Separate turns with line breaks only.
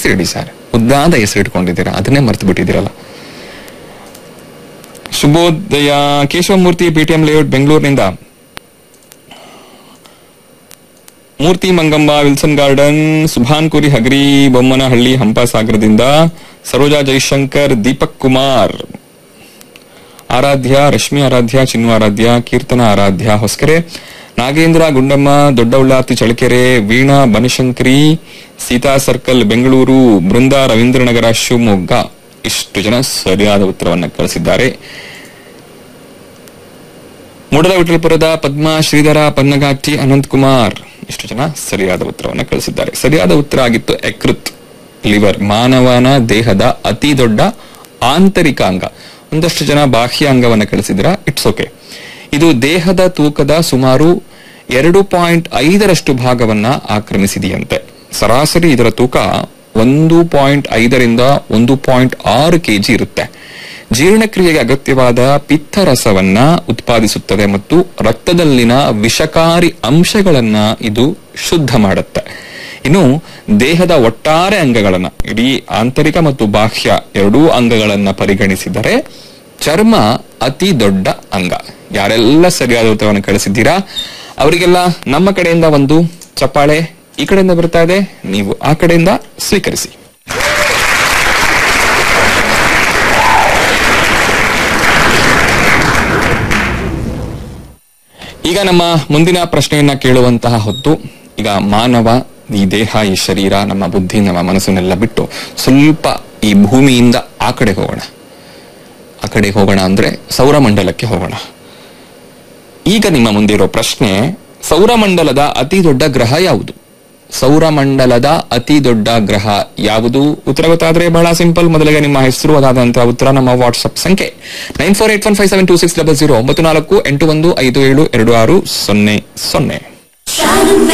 ಹೆಸರಿಡಿ sir ಉದ್ದಾದ ಹೆಸರು ಇಟ್ಕೊಂಡಿದ್ದೀರಾ ಅದನ್ನೇ ಮರ್ತು ಬಿಟ್ಟಿದ್ದೀರಲ್ಲ ಶುಭೋದಯ ಕೇಶವಮೂರ್ತಿ ಪಿಟಿಎಂ ಲೇಔಟ್ ಬೆಂಗಳೂರಿನಿಂದ ಮೂರ್ತಿ ಮಂಗಮ್ಮ ವಿಲ್ಸನ್ ಗಾರ್ಡನ್ ಸುಭಾನ್ ಕುರಿ ಹಗರಿ ಬೊಮ್ಮನಹಳ್ಳಿ ಹಂಪಸಾಗರದಿಂದ ಸರೋಜಾ ಜೈಶಂಕರ್ ದೀಪಕ್ ಕುಮಾರ್ ಆರಾಧ್ಯ ರಶ್ಮಿ ಆರಾಧ್ಯ ಚಿನ್ನು ಆರಾಧ್ಯ ಕೀರ್ತನ ಆರಾಧ್ಯ ಹೊಸಕೆರೆ ನಾಗೇಂದ್ರ ಗುಂಡಮ್ಮ ದೊಡ್ಡ ಉಳ್ಳಾರ್ತಿ ಚಳಕೆರೆ ವೀಣಾ ಬನಶಂಕರಿ ಸೀತಾ ಸರ್ಕಲ್ ಬೆಂಗಳೂರು ಬೃಂದಾ ರವೀಂದ್ರನಗರ ಶಿವಮೊಗ್ಗ ಇಷ್ಟು ಜನ ಸರಿಯಾದ ಉತ್ತರವನ್ನು ಕಳಿಸಿದ್ದಾರೆ ಮೂಡಲ ವಿಠಲಪುರದ ಪದ್ಮ ಶ್ರೀಧರ ಪನ್ನಗಾಟಿ ಅನಂತ್ ಕುಮಾರ್ ಇಷ್ಟು ಜನ ಸರಿಯಾದ ಉತ್ತರವನ್ನು ಕಳಿಸಿದ್ದಾರೆ ಸರಿಯಾದ ಉತ್ತರ ಆಗಿತ್ತು ಎಕೃತ್ ಲಿವರ್ ಮಾನವನ ದೇಹದ ಅತಿ ದೊಡ್ಡ ಆಂತರಿಕ ಅಂಗ ಒಂದಷ್ಟು ಜನ ಬಾಹ್ಯ ಅಂಗವನ್ನು ಕಳಿಸಿದ್ರ ಇಟ್ಸ್ ಓಕೆ ಇದು ದೇಹದ ತೂಕದ ಸುಮಾರು ಎರಡು ಪಾಯಿಂಟ್ ಐದರಷ್ಟು ಭಾಗವನ್ನ ಆಕ್ರಮಿಸಿದೆಯಂತೆ ಸರಾಸರಿ ಇದರ ತೂಕ ಒಂದು ಪಾಯಿಂಟ್ ಐದರಿಂದ ಒಂದು ಪಾಯಿಂಟ್ ಆರು ಕೆಜಿ ಇರುತ್ತೆ ಜೀರ್ಣಕ್ರಿಯೆಗೆ ಅಗತ್ಯವಾದ ಪಿತ್ತರಸವನ್ನ ಉತ್ಪಾದಿಸುತ್ತದೆ ಮತ್ತು ರಕ್ತದಲ್ಲಿನ ವಿಷಕಾರಿ ಅಂಶಗಳನ್ನ ಇದು ಶುದ್ಧ ಮಾಡುತ್ತೆ ಇನ್ನು ದೇಹದ ಒಟ್ಟಾರೆ ಅಂಗಗಳನ್ನ ಇಡೀ ಆಂತರಿಕ ಮತ್ತು ಬಾಹ್ಯ ಎರಡೂ ಅಂಗಗಳನ್ನ ಪರಿಗಣಿಸಿದರೆ ಚರ್ಮ ಅತಿ ದೊಡ್ಡ ಅಂಗ ಯಾರೆಲ್ಲ ಸರಿಯಾದ ಉತ್ತರವನ್ನು ಕಳಿಸಿದ್ದೀರಾ ಅವರಿಗೆಲ್ಲ ನಮ್ಮ ಕಡೆಯಿಂದ ಒಂದು ಚಪ್ಪಾಳೆ ಈ ಕಡೆಯಿಂದ ಬರ್ತಾ ಇದೆ ನೀವು ಆ ಕಡೆಯಿಂದ ಸ್ವೀಕರಿಸಿ ಈಗ ನಮ್ಮ ಮುಂದಿನ ಪ್ರಶ್ನೆಯನ್ನ ಕೇಳುವಂತಹ ಹೊತ್ತು ಈಗ ಮಾನವ ಈ ದೇಹ ಈ ಶರೀರ ನಮ್ಮ ಬುದ್ಧಿ ನಮ್ಮ ಮನಸ್ಸನ್ನೆಲ್ಲ ಬಿಟ್ಟು ಸ್ವಲ್ಪ ಈ ಭೂಮಿಯಿಂದ ಆ ಕಡೆ ಹೋಗೋಣ ಆ ಕಡೆ ಹೋಗೋಣ ಅಂದ್ರೆ ಸೌರಮಂಡಲಕ್ಕೆ ಹೋಗೋಣ ಈಗ ನಿಮ್ಮ ಮುಂದಿರೋ ಪ್ರಶ್ನೆ ಸೌರಮಂಡಲದ ಅತಿ ದೊಡ್ಡ ಗ್ರಹ ಯಾವುದು ಸೌರಮಂಡಲದ ಅತಿ ದೊಡ್ಡ ಗ್ರಹ ಯಾವುದು ಉತ್ತರ ಗೊತ್ತಾದ್ರೆ ಬಹಳ ಸಿಂಪಲ್ ಮೊದಲಿಗೆ ನಿಮ್ಮ ಹೆಸರು ಅದಾದಂತಹ ಉತ್ತರ ನಮ್ಮ ವಾಟ್ಸ್ಆಪ್ ಸಂಖ್ಯೆ nine four eight one five seven two six double zero ಒಂಬತ್ತು ನಾಲ್ಕು ಎಂಟು ಒಂದು ಐದು ಏಳು ಎರಡು ಆರು ಸೊನ್ನೆ ಸೊನ್ನೆ
Shining